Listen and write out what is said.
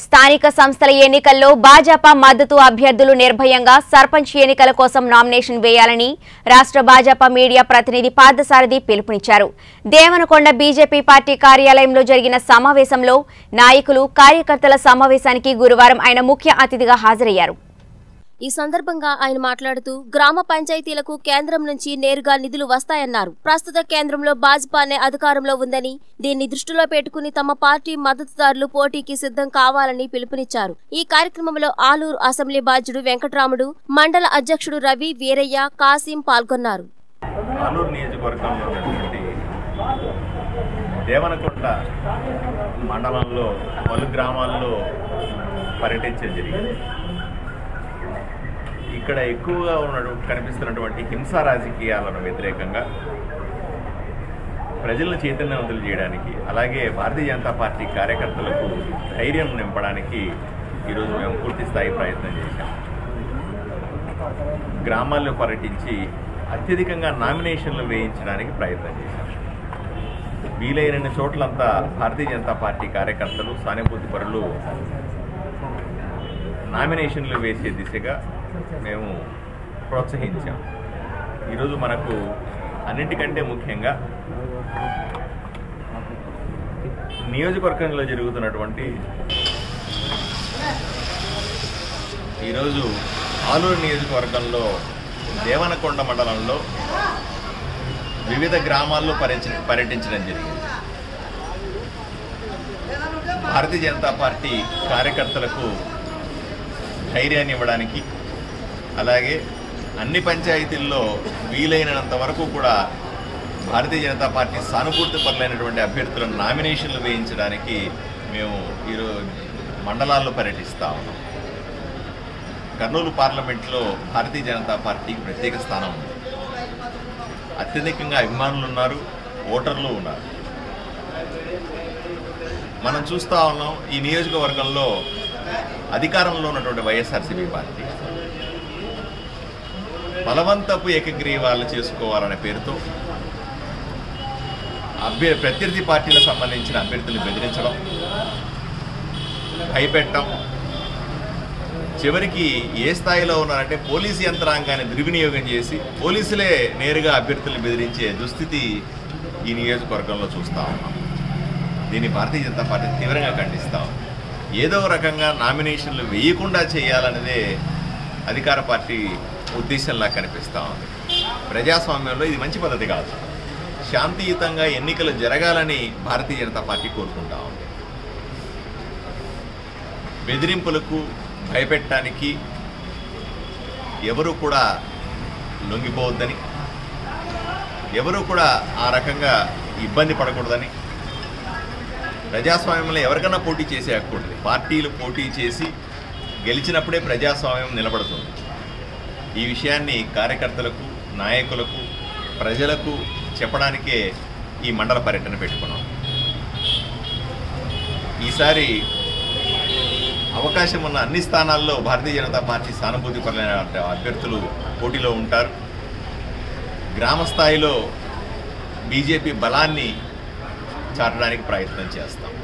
స్థానిక సంస్థల ఎన్నికల్లో భాజపా మద్దతు అభ్యర్థులు నిర్భయంగా సర్పంచ్ ఎన్నికల కోసం నామినేషన్ వేయాలని రాష్ట్ర భాజపా మీడియా ప్రతినిధి పార్థసారథి పిలుపునిచ్చారు దేవనకొండ బీజేపీ పార్టీ కార్యాలయంలో జరిగిన సమావేశంలో నాయకులు కార్యకర్తల సమావేశానికి గురువారం ఆయన ముఖ్య అతిథిగా హాజరయ్యారు ఈ సందర్భంగా ఆయన మాట్లాడుతూ గ్రామ పంచాయతీలకు కేంద్రం నుంచి నేరుగా నిధులు వస్తాయన్నారు ప్రస్తుత కేంద్రంలో భాజపానే అధికారంలో ఉందని దీన్ని దృష్టిలో పెట్టుకుని తమ పార్టీ మద్దతుదారులు పోటీకి సిద్ధం కావాలని పిలుపునిచ్చారు ఈ కార్యక్రమంలో ఆలూరు అసెంబ్లీ బాధ్యుడు వెంకట్రాముడు మండల అధ్యక్షుడు రవి వీరయ్య కాసిం పాల్గొన్నారు ఆలూరు నియోజకవర్గంలో ఉన్నటువంటి దేవనకొండ మండలంలో పలు గ్రామాల్లో పర్యటించడం జరిగింది ఇక్కడ ఎక్కువగా ఉన్న కనిపిస్తున్నటువంటి హింసా రాజకీయాలను వ్యతిరేకంగా ప్రజలను చైతన్యవంతులు చేయడానికి అలాగే భారతీయ జనతా పార్టీ కార్యకర్తలకు ధైర్యం నింపడానికి ఈరోజు మేము పూర్తి స్థాయి ప్రయత్నం చేశాం గ్రామాల్లో పర్యటించి అత్యధికంగా నామినేషన్లు వేయించడానికి ప్రయత్నం చేశాం వీలైనన్ని చోట్లంతా భారతీయ జనతా పార్టీ కార్యకర్తలు సానుభూతి పరులు నామినేషన్లు వేసే దిశగా మేము ప్రోత్సహించాం ఈరోజు మనకు అన్నిటికంటే ముఖ్యంగా నియోజకవర్గంలో జరుగుతున్నటువంటి ఈరోజు ఆలూరు నియోజకవర్గంలో దేవనకొండ మండలంలో వివిధ గ్రామాల్లో పర్యటి పర్యటించడం జరిగింది భారతీయ జనతా పార్టీ కార్యకర్తలకు ధైర్యాన్ని ఇవ్వడానికి అలాగే అన్ని పంచాయతీల్లో వీలైనంత వరకు కూడా భారతీయ జనతా పార్టీ సానుభూతి పరులైనటువంటి అభ్యర్థులను నామినేషన్లు వేయించడానికి మేము ఈరోజు మండలాల్లో పర్యటిస్తా ఉన్నాం కర్నూలు పార్లమెంట్లో భారతీయ జనతా పార్టీకి ప్రత్యేక స్థానం ఉంది అత్యధికంగా అభిమానులు ఉన్నారు ఓటర్లు ఉన్నారు మనం చూస్తూ ఉన్నాం ఈ నియోజకవర్గంలో అధికారంలో ఉన్నటువంటి వైఎస్ఆర్సీపీ పార్టీ బలవంతపు ఏకగ్రీవాలు చేసుకోవాలనే పేరుతో అభ్య ప్రత్యర్థి పార్టీలకు సంబంధించిన అభ్యర్థులను బెదిరించడం భయపెట్టడం చివరికి ఏ స్థాయిలో ఉన్నారంటే పోలీసు యంత్రాంగాన్ని దుర్వినియోగం చేసి పోలీసులే నేరుగా అభ్యర్థులను బెదిరించే దుస్థితి ఈ నియోజకవర్గంలో చూస్తా ఉన్నాం దీన్ని భారతీయ జనతా పార్టీ తీవ్రంగా ఖండిస్తాం ఏదో రకంగా నామినేషన్లు వేయకుండా చేయాలనేదే అధికార పార్టీ ఉద్దేశంలా కనిపిస్తూ ఉంది ప్రజాస్వామ్యంలో ఇది మంచి పద్ధతి కాదు శాంతియుతంగా ఎన్నికలు జరగాలని భారతీయ జనతా పార్టీ కోరుకుంటా ఉంది బెదిరింపులకు భయపెట్టడానికి ఎవరు కూడా లొంగిపోవద్దని ఎవరు కూడా ఆ రకంగా ఇబ్బంది పడకూడదని ప్రజాస్వామ్యంలో ఎవరికైనా పోటీ చేసే హక్కు ఉంటుంది పార్టీలు పోటీ చేసి గెలిచినప్పుడే ప్రజాస్వామ్యం నిలబడుతుంది ఈ విషయాన్ని కార్యకర్తలకు నాయకులకు ప్రజలకు చెప్పడానికే ఈ మండల పర్యటన పెట్టుకున్నాం ఈసారి అవకాశం ఉన్న అన్ని స్థానాల్లో భారతీయ జనతా పార్టీ సానుభూతి పరులైన అభ్యర్థులు పోటీలో ఉంటారు గ్రామ స్థాయిలో బీజేపీ బలాన్ని చాటడానికి ప్రయత్నం చేస్తాం